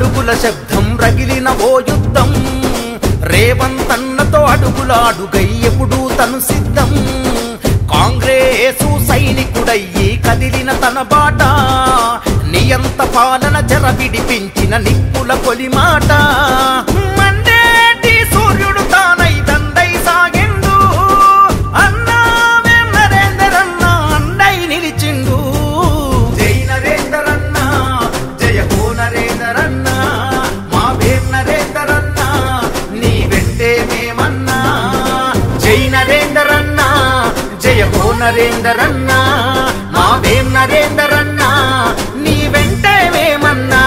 అడుగుల శబ్దం రగిలిన ఓ యుద్ధం రేవంతన్నతో అడుగులాడుగై ఎప్పుడు తను సిద్ధం కాంగ్రెసు సైనికుడయ్యి కదిలిన తన బాట నియంత పాలన జర విడిపించిన నిప్పుల కొలిమాట మండేటి సూర్యుడు తానై దండై సాగిండు అన్నావేం నరేందరన్న అండై నిలిచిండు జై నరేందరన్న జయ హో నరేందరన్న మా వేం నరేందరన్న నీ వెంటే మేమన్నా జై నరేందరన్న జయ హో నరేందరన్న మా వేం నరేందరన్న నీ వెంటే మేమన్నా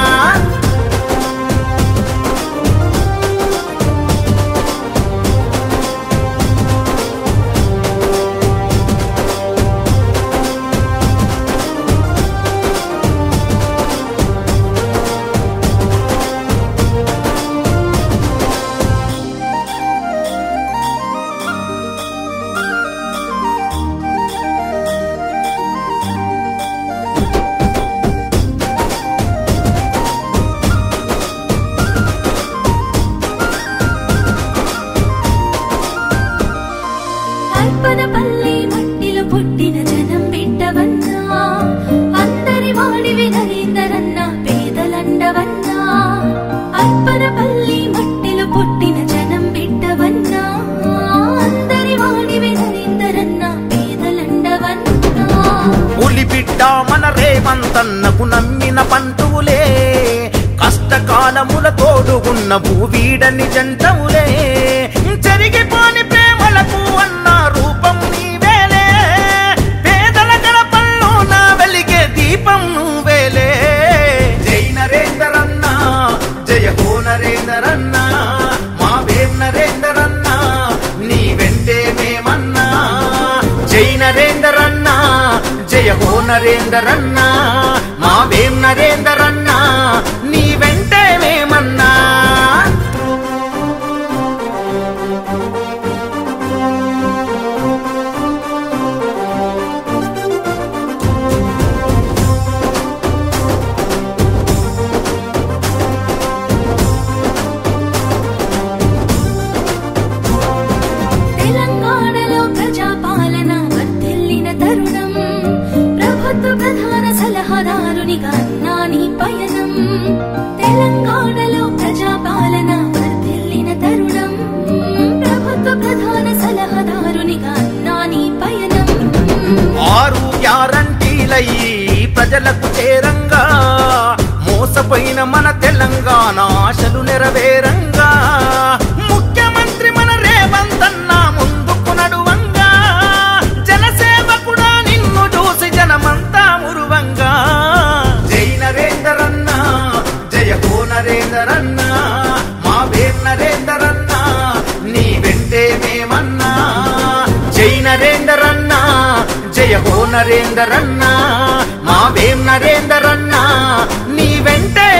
అర్పణపల్లి మట్టిలో పుట్టిన జనం బిడ్డవన్నా అందరి వాడివి నరేందరన్న పేదలండవన్నా అర్పణపల్లి మట్టిలో పుట్టిన జనం బిడ్డవన్నా అందరి వాడివి నరేందరన్న పేదలండవన్నా పులి బిడ్డ మన రేవంతన్నకు నమ్మిన పంటువులే కష్టకాలముల తోడుగున్న భూవీడని జంటవులే జరిగిపోని ప్రేమలకు అన్న రూపం నీవేలే పేదల గడపల్లో నా వెలిగే దీపం నువ్వేలే జై నరేందరన్న జయ హో నరేందరన్న మా వేం నరేందరన్న నీ వెంటే మేమన్నా జై నరేందరన్న జయ హో నరేందరన్న మా వేం నరేందరన్న నీ వెంటే మేమన్నా తెలంగాణలో ప్రజాపాలన వర్ధిల్లిన తరుణం ప్రభుత్వ ప్రధాన సలహాదారునిగా అన్నాని పయనం తెలంగాణలో ప్రజాపాలన వర్ధిల్లిన తరుణం ప్రభుత్వ ప్రధాన సలహాదారునిగా అన్నాని పయనం ఆరు గ్యారంటీలయ్యి ప్రజలకు చేరంగా మోసపోయిన మన తెలంగాణ ఆశలు నెరవేరంగా ముఖ్యమంత్రి మన రేవంతన్న ముందుకు నడువంగా జనసేవకుడా నిన్ను చూసి జనమంతా మురువంగా జై నరేందరన్న జయ హో నరేందరన్న మా వేం నరేందరన్న నీ వెంటే మేమన్నా జై నరేందరన్న జయ హో నరేందరన్న మా వేం నరేందరన్న నీ వెంటే